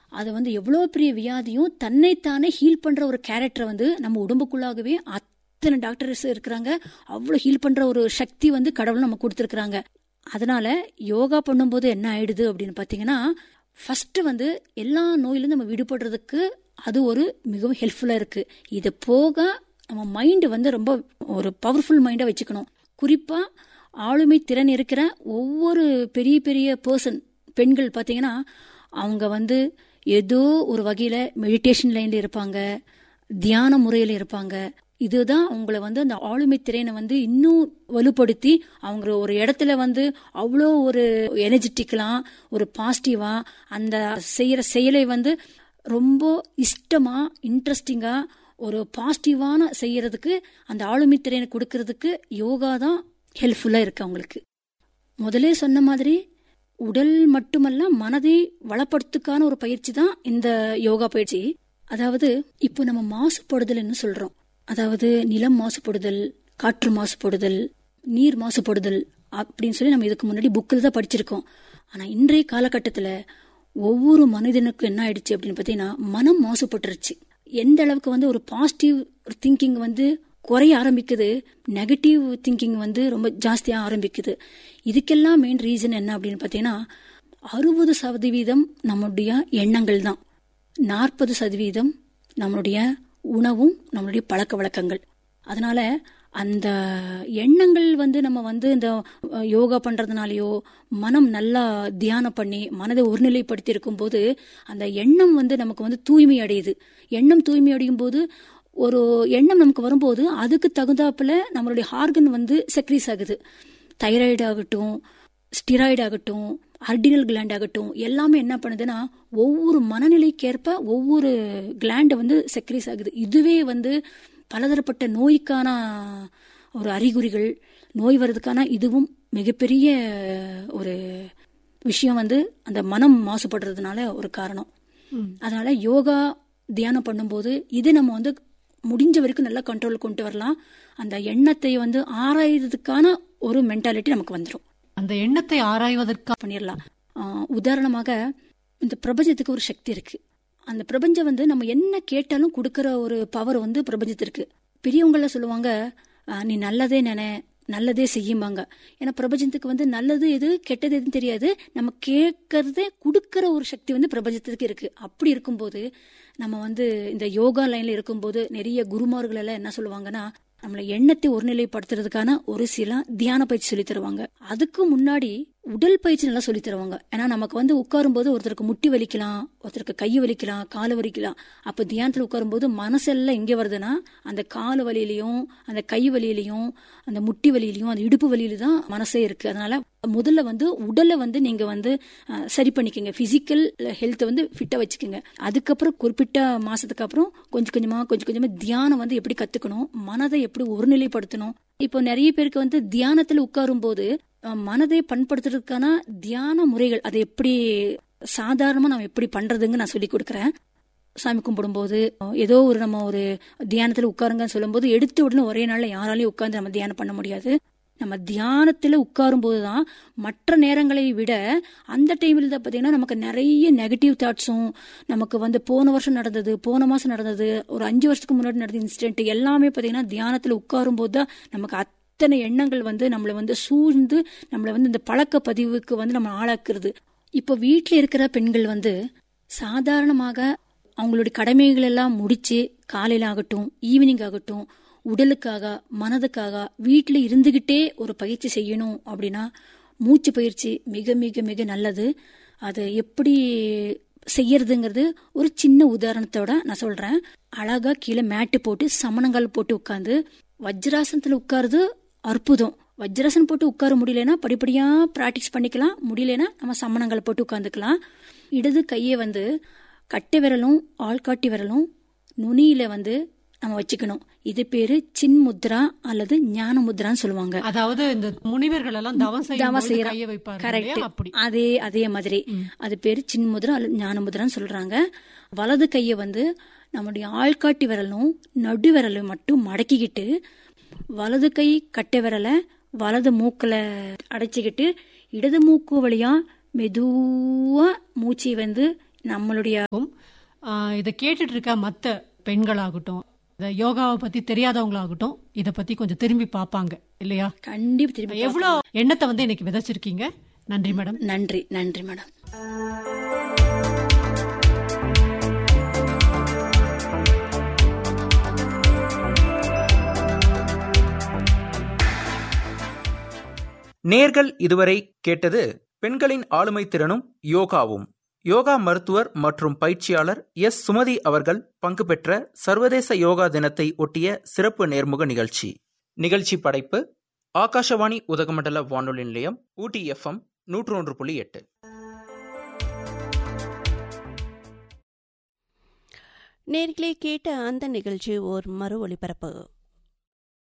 அது வந்து எவ்வளோ பெரிய வியாதியும் தன்னைத்தானே ஹீல் பண்ற ஒரு கேரக்டர் வந்து நம்ம உடம்புக்குள்ளாகவே அத்தனை டாக்டர்ஸ் இருக்கிறாங்க அவ்வளோ ஹீல் பண்ற ஒரு சக்தி வந்து கடவுள் நம்ம கொடுத்துருக்குறாங்க அதனால யோகா பண்ணும்போது என்ன ஆயிடுது அப்படின்னு பார்த்தீங்கன்னா ஃபர்ஸ்ட் வந்து எல்லா நோயிலும் நம்ம விடுபடுறதுக்கு அது ஒரு மிகவும் ஹெல்ப்ஃபுல்லாக இருக்கு இது போக நம்ம மைண்டு வந்து ரொம்ப ஒரு பவர்ஃபுல் மைண்டாக வச்சுக்கணும் குறிப்பாக ஆளுமை திறன் இருக்கிற ஒவ்வொரு பெரிய பெரிய பர்சன் பெண்கள் பார்த்தீங்கன்னா அவங்க வந்து ஏதோ ஒரு வகையில் மெடிடேஷன் லைனில் இருப்பாங்க தியான முறையில் இருப்பாங்க இதுதான் அவங்கள வந்து அந்த ஆளுமை திறனை வந்து இன்னும் வலுப்படுத்தி அவங்க ஒரு இடத்துல வந்து அவ்வளோ ஒரு எனர்ஜெட்டிக்கலாம் ஒரு பாசிட்டிவா அந்த செய்யற செயலை வந்து ரொம்ப இஷ்டமா இன்ட்ரெஸ்டிங்கா ஒரு பாசிட்டிவான செய்யறதுக்கு அந்த ஆளுமை திறனை கொடுக்கறதுக்கு யோகா தான் ஹெல்ப்ஃபுல்லா இருக்கு அவங்களுக்கு முதலே சொன்ன மாதிரி உடல் மட்டுமல்ல மனதை வளப்படுத்துக்கான ஒரு பயிற்சி தான் இந்த யோகா பயிற்சி அதாவது இப்போ நம்ம மாசுபடுதல்னு சொல்றோம் அதாவது நிலம் மாசுபடுதல் காற்று மாசுபடுதல் நீர் மாசுபடுதல் அப்படின்னு சொல்லி நம்ம இதுக்கு முன்னாடி புக்கில் தான் படிச்சிருக்கோம் ஆனா இன்றைய காலகட்டத்தில் ஒவ்வொரு மனிதனுக்கும் என்ன ஆயிடுச்சு அப்படின்னு பார்த்தீங்கன்னா மனம் மாசுபட்டுருச்சு எந்த அளவுக்கு வந்து ஒரு பாசிட்டிவ் திங்கிங் வந்து குறைய ஆரம்பிக்குது நெகட்டிவ் திங்கிங் வந்து ரொம்ப ஜாஸ்தியாக ஆரம்பிக்குது இதுக்கெல்லாம் மெயின் ரீசன் என்ன அப்படின்னு பார்த்தீங்கன்னா அறுபது சதவீதம் நம்முடைய எண்ணங்கள் தான் நாற்பது சதவீதம் நம்மளுடைய உணவும் நம்மளுடைய பழக்க வழக்கங்கள் அதனால அந்த எண்ணங்கள் வந்து நம்ம வந்து இந்த அஹ், யோகா பண்றதுனாலயோ மனம் நல்லா தியானம் பண்ணி மனதை ஒருநிலைப்படுத்தி இருக்கும் போது அந்த எண்ணம் வந்து நமக்கு வந்து தூய்மை அடையுது எண்ணம் தூய்மை அடையும் போது ஒரு எண்ணம் நமக்கு வரும்போது அதுக்கு தகுந்தாப்புல நம்மளுடைய ஹார்கன் வந்து செக்ரீஸ் ஆகுது தைராய்டு ஆகட்டும் ஸ்டிராய்டு ஆகட்டும் அர்டினல் கிளாண்ட் ஆகட்டும் எல்லாமே என்ன பண்ணுதுன்னா ஒவ்வொரு மனநிலைக்கேற்ப ஒவ்வொரு கிளாண்டை வந்து செக்ரீஸ் ஆகுது இதுவே வந்து பலதரப்பட்ட நோய்க்கான ஒரு அறிகுறிகள் நோய் வர்றதுக்கான இதுவும் மிகப்பெரிய ஒரு விஷயம் வந்து அந்த மனம் மாசுபடுறதுனால ஒரு காரணம் அதனால யோகா தியானம் பண்ணும்போது இது நம்ம வந்து முடிஞ்ச வரைக்கும் நல்லா கண்ட்ரோல் கொண்டு வரலாம் அந்த எண்ணத்தை வந்து ஆராயறதுக்கான ஒரு மென்டாலிட்டி நமக்கு வந்துடும் அந்த எண்ணத்தை ஆராய்வதற்கா பண்ணிடலாம் ஆஹ் உதாரணமாக இந்த பிரபஞ்சத்துக்கு ஒரு சக்தி இருக்கு அந்த பிரபஞ்சம் வந்து நம்ம என்ன கேட்டாலும் கொடுக்கற ஒரு பவர் வந்து பிரபஞ்சத்திற்கு பெரியவங்கள சொல்லுவாங்க ஆஹ் நீ நல்லதே நினை நல்லதே செய்யும்பாங்க ஏன்னா பிரபஞ்சத்துக்கு வந்து நல்லது எது கெட்டது எதுன்னு தெரியாது நம்ம கேட்கறதே கொடுக்கற ஒரு சக்தி வந்து பிரபஞ்சத்துக்கு இருக்கு அப்படி இருக்கும்போது நம்ம வந்து இந்த யோகா லைன்ல இருக்கும்போது நிறைய குருமார்கள் எல்லாம் என்ன சொல்லுவாங்கன்னா நம்மள எண்ணத்தை ஒருநிலைப்படுத்துறதுக்கான ஒரு சில தியான பயிற்சி சொல்லி தருவாங்க அதுக்கு முன்னாடி உடல் பயிற்சி நல்லா சொல்லி தருவாங்க ஏன்னா நமக்கு வந்து உட்காரும் போது ஒருத்தருக்கு முட்டி வலிக்கலாம் ஒருத்தருக்கு கை வலிக்கலாம் கால் வலிக்கலாம் அப்ப தியானத்துல உட்காரும் போது மனசெல்லாம் எங்க வருதுன்னா அந்த கால் வலியிலையும் அந்த கை வலியிலையும் அந்த முட்டி வலியிலையும் அந்த இடுப்பு வலியில தான் மனசே இருக்கு அதனால முதல்ல வந்து உடலை வந்து நீங்க வந்து அஹ், சரி பண்ணிக்கோங்க பிசிக்கல் ஹெல்த்தை வந்து ஃபிட்டா வச்சுக்கோங்க அதுக்கப்புறம் குறிப்பிட்ட மாசத்துக்கு அப்புறம் கொஞ்சம் கொஞ்சமா கொஞ்சம் கொஞ்சமா தியானம் வந்து எப்படி கத்துக்கணும் மனதை எப்படி ஒருநிலைப்படுத்தணும் இப்போ நிறைய பேருக்கு வந்து தியானத்துல உட்காரும் போது அஹ், மனதை பண்படுத்துறதுக்கான தியான முறைகள் அதை எப்படி சாதாரணமா நம்ம எப்படி பண்றதுங்க நான் சொல்லி கொடுக்குறேன் சாமி கும்பிடும்போது ஏதோ ஒரு நம்ம ஒரு தியானத்துல உட்காருங்கன்னு சொல்லும்போது எடுத்த உடனே ஒரே நாள்ல யாராலையும் உட்கார்ந்து நம்ம தியானம் பண்ண முடியாது நம்ம தியானத்துல உட்காரும் போதுதான் மற்ற நேரங்களை விட அந்த டைமில் தான் பாத்தீங்கன்னா நமக்கு நிறைய நெகட்டிவ் தாட்ஸும் நமக்கு வந்து போன வருஷம் நடந்தது போன மாசம் நடந்தது ஒரு அஞ்சு வருஷத்துக்கு முன்னாடி நடந்த இன்சிடென்ட் எல்லாமே பாத்தீங்கன்னா தியானத்துல உட்காரும் போது தான் நமக்கு அத்தனை எண்ணங்கள் வந்து நம்மளை வந்து சூழ்ந்து நம்மளை வந்து இந்த பழக்க பதிவுக்கு வந்து நம்ம ஆளாக்குறது இப்போ வீட்டில் இருக்கிற பெண்கள் வந்து சாதாரணமாக அவங்களுடைய கடமைகள் எல்லாம் முடிச்சு காலையில ஆகட்டும் ஈவினிங் ஆகட்டும் உடலுக்காக மனதுக்காக வீட்டில் இருந்துகிட்டே ஒரு பயிற்சி செய்யணும் அப்படின்னா மூச்சு பயிற்சி மிக மிக மிக நல்லது அது எப்படி செய்யறதுங்கிறது ஒரு சின்ன உதாரணத்தோட நான் சொல்றேன் அழகா கீழே மேட்டு போட்டு சமணங்கால் போட்டு உட்காந்து வஜ்ராசனத்துல உட்காருது அற்புதம் வஜ்ராசனம் போட்டு உட்கார முடியலன்னா படிப்படியா பிராக்டிஸ் பண்ணிக்கலாம் முடியலன்னா நம்ம சமணங்கள் போட்டு உட்காந்துக்கலாம் இடது கையை வந்து கட்டை விரலும் ஆள்காட்டி விரலும் நுனியில வந்து நம்ம வச்சுக்கணும் இது பேரு சின் முத்ரா அல்லது ஞான முத்ரான்னு சொல்லுவாங்க அதாவது இந்த முனிவர்கள் எல்லாம் தவம் தவம் செய்யும் செய்யறோம். கைய வைப்பாங்க கரெக்ட் இல்லையா? அப்படி அதே அதே மாதிரி அது பேரு சின் முத்ரா அல்லது ஞான முத்ரான்னு சொல்றாங்க வலது கையை வந்து நம்முடைய ஆள்காட்டி விரலும் நடு விரலும் மட்டும் மடக்கிக்கிட்டு வலது கை கட்டை விரலை வலது மூக்குல அடைச்சிக்கிட்டு இடது மூக்கு வழியா மெதுவா மூச்சை வந்து நம்மளுடைய ஆ, இதை கேட்டுட்டு இருக்க மத்த பெண்களாகட்டும் இந்த யோகாவை பத்தி தெரியாதவங்களாகட்டும் இத பத்தி கொஞ்சம் திரும்பி பார்ப்பாங்க இல்லையா கண்டிப்பா திரும்பி எவ்வளவு எண்ணத்தை வந்து இன்னைக்கு விதைச்சிருக்கீங்க நன்றி மேடம் நன்றி நன்றி மேடம் நேர்கள் இதுவரை கேட்டது பெண்களின் ஆளுமை திறனும் யோகாவும் யோகா மருத்துவர் மற்றும் பயிற்சியாளர் எஸ் சுமதி அவர்கள் பங்கு பெற்ற சர்வதேச யோகா தினத்தை ஒட்டிய சிறப்பு நேர்முக நிகழ்ச்சி நிகழ்ச்சி படைப்பு ஆகாஷவாணி உதகமண்டல வானொலி நிலையம் ஊட்டி எஃப்எம் நூற்று ஒன்று புள்ளி எட்டு நேர்களே கேட்ட அந்த நிகழ்ச்சி ஓர் மறு ஒளிபரப்பு